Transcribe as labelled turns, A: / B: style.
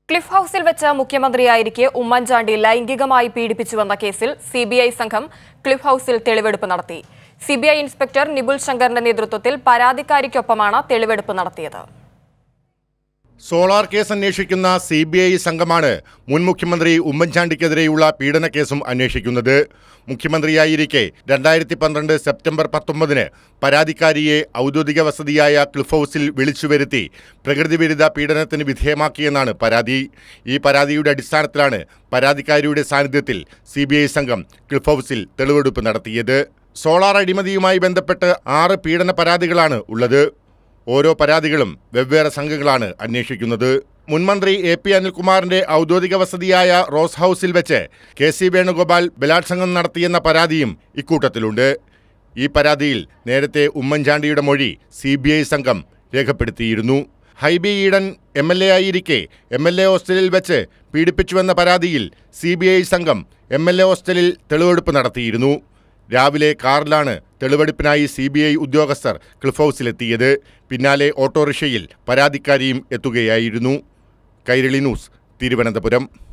A: cliff ഹൌസിൽ വെച്ച് മുഖ്യമന്ത്രിയായിരിക്കെ ഉമ്മൻചാണ്ടി ലൈംഗികമായി പീഡിപ്പിച്ചുവെന്ന കേസിൽ സിബിഐ സംഘം ക്ലിഫ് ഹൌസിൽ തെളിവെടുപ്പ് നടത്തി സിബിഐ ഇൻസ്പെക്ടർ നിബുൽ ശങ്കറിന്റെ നേതൃത്വത്തിൽ പരാതിക്കാരിക്കൊപ്പമാണ് തെളിവെടുപ്പ് നടത്തിയത്
B: സോളാർ കേസ് അന്വേഷിക്കുന്ന സി ബി ഐ സംഘമാണ് മുൻ മുഖ്യമന്ത്രി ഉമ്മൻചാണ്ടിക്കെതിരെയുള്ള പീഡന കേസും അന്വേഷിക്കുന്നത് മുഖ്യമന്ത്രിയായിരിക്കെ രണ്ടായിരത്തി പന്ത്രണ്ട് സെപ്റ്റംബർ പത്തൊമ്പതിന് പരാതിക്കാരിയെ ഔദ്യോഗിക വസതിയായ ക്ലിഫ് ഹൗസിൽ വിളിച്ചു വരുത്തി പ്രകൃതിവിരുദ്ധ പീഡനത്തിന് വിധേയമാക്കിയെന്നാണ് പരാതി ഈ പരാതിയുടെ അടിസ്ഥാനത്തിലാണ് പരാതിക്കാരിയുടെ സാന്നിധ്യത്തിൽ സി ബി ഐ സംഘം ക്ലിഫ് ഹൗസിൽ തെളിവെടുപ്പ് നടത്തിയത് സോളാർ അഴിമതിയുമായി ബന്ധപ്പെട്ട് ആറ് പീഡന പരാതികളാണ് ഉള്ളത് ഓരോ പരാതികളും വെവ്വേറെ സംഘങ്ങളാണ് അന്വേഷിക്കുന്നത് മുൻമന്ത്രി എ പി അനിൽകുമാറിന്റെ ഔദ്യോഗിക വസതിയായ റോസ് ഹൌസിൽ വെച്ച് കെ സി വേണുഗോപാൽ ബലാത്സംഗം നടത്തിയെന്ന പരാതിയും ഇക്കൂട്ടത്തിലുണ്ട് ഈ പരാതിയിൽ നേരത്തെ ഉമ്മൻചാണ്ടിയുടെ മൊഴി സി ബി ഐ സംഘം രേഖപ്പെടുത്തിയിരുന്നു Hibi Eden M L A ആയിരിക്കെ എം എൽ എ ഹോസ്റ്റലിൽ വെച്ച് പീഡിപ്പിച്ചുവെന്ന പരാതിയിൽ സി ബി ഐ സംഘം എം എൽ എ ഹോസ്റ്റലിൽ തെളിവെടുപ്പ് നടത്തിയിരുന്നു രാവിലെ കാറിലാണ് തെളിവെടുപ്പിനായി സി ബി ഐ ഉദ്യോഗസ്ഥർ ക്ലിഫ് ഹൗസിലെത്തിയത് പിന്നാലെ ഓട്ടോറിക്ഷയിൽ പരാതിക്കാരിയും എത്തുകയായിരുന്നു കൈരളി ന്യൂസ് തിരുവനന്തപുരം